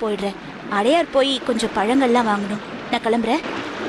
போயிடுறேன் அடையார் போய் கொஞ்சம் பழங்கள்லாம் வாங்கணும் நான் கிளம்புறேன்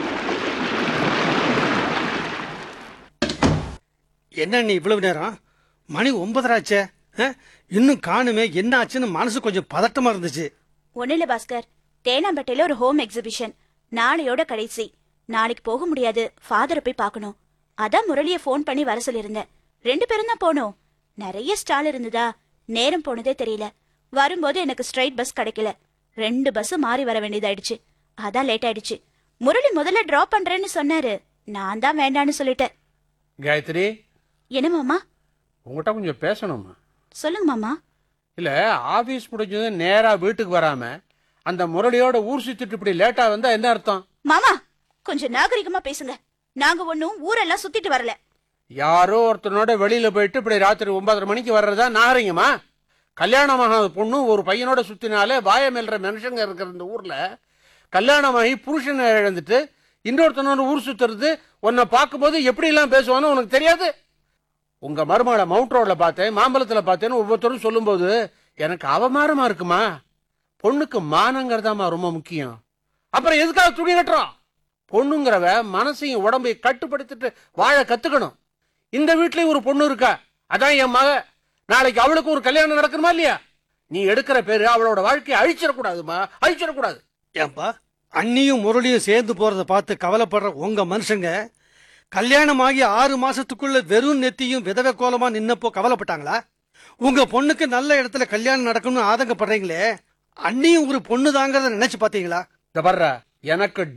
என்ன நீ இவ்வளவு நேரம் மணி ஒன்பதராச்சே ஆ? இன்னும் காணுமே என்ன ஆச்சுன்னு மனசு கொஞ்சம் பதட்டமா இருந்துச்சு ஒன்னும் இல்ல பாஸ்கர் தேனாம்பேட்டையில ஒரு ஹோம் எக்ஸிபிஷன் நாளையோட கடைசி நாளைக்கு போக முடியாது ஃபாதரை போய் பார்க்கணும் அதான் முரளிய ஃபோன் பண்ணி வர சொல்லியிருந்தேன் ரெண்டு பேரும் தான் போனோம் நிறைய ஸ்டால் இருந்ததா நேரம் போனதே தெரியல வரும்போது எனக்கு ஸ்ட்ரைட் பஸ் கிடைக்கல ரெண்டு பஸ் மாறி வர வேண்டியதாயிடுச்சு அதான் லேட் ஆயிடுச்சு முரளி முதல்ல டிராப் பண்றேன்னு சொன்னாரு நான் தான் வேண்டான்னு சொல்லிட்டேன் காயத்ரி என்ன மாமா உங்ககிட்ட கொஞ்சம் பேசணுமா சொல்லுங்க மாமா இல்ல ஆபீஸ் முடிஞ்சது நேரா வீட்டுக்கு வராம அந்த முரளியோட ஊர் சுத்திட்டு இப்படி லேட்டா வந்தா என்ன அர்த்தம் மாமா கொஞ்சம் நாகரிகமா பேசுங்க நாங்க ஒன்னும் ஊரெல்லாம் சுத்திட்டு வரல யாரோ ஒருத்தனோட வெளியில போயிட்டு இப்படி ராத்திரி ஒன்பதரை மணிக்கு வர்றதா நாகரிகமா கல்யாணமாகாத பொண்ணு ஒரு பையனோட சுத்தினாலே வாய மெல்ற மனுஷங்க இருக்கிற இந்த ஊர்ல கல்யாணமாகி புருஷனை இழந்துட்டு இன்னொருத்தனோட ஊர் சுத்துறது உன்னை பார்க்கும்போது எப்படி எல்லாம் பேசுவான்னு உனக்கு தெரியாது உங்க மருமகளை மவுண்ட் ரோட்ல பார்த்தேன் மாம்பழத்துல பார்த்தேன்னு ஒவ்வொருத்தரும் சொல்லும்போது எனக்கு அவமானமா இருக்குமா பொண்ணுக்கு மானங்கிறதாமா ரொம்ப முக்கியம் அப்புறம் எதுக்காக துணி கட்டுறோம் பொண்ணுங்கிறவ மனசையும் உடம்பையும் கட்டுப்படுத்திட்டு வாழ கத்துக்கணும் இந்த வீட்லயும் ஒரு பொண்ணு இருக்கா அதான் என் மக நாளைக்கு அவளுக்கு ஒரு கல்யாணம் நடக்கணுமா இல்லையா நீ எடுக்கிற பேரு அவளோட வாழ்க்கையை அழிச்சிடக்கூடாதுமா அழிச்சிடக்கூடாது ஏன்பா அண்ணியும் முரளியும் சேர்ந்து போறத பார்த்து கவலைப்படுற உங்க மனுஷங்க கல்யாணமாகி ஆறு மாசத்துக்குள்ள வெறும் நெத்தியும் விதவை கோலமா நின்னப்போ கவலைப்பட்டாங்களா உங்க பொண்ணுக்கு நல்ல இடத்துல கல்யாணம் நடக்கணும்னு ஆதங்கப்படுறீங்களே அண்ணியும் ஒரு பொண்ணு நினைச்சு பாத்தீங்களா இந்த பர்ற எனக்கு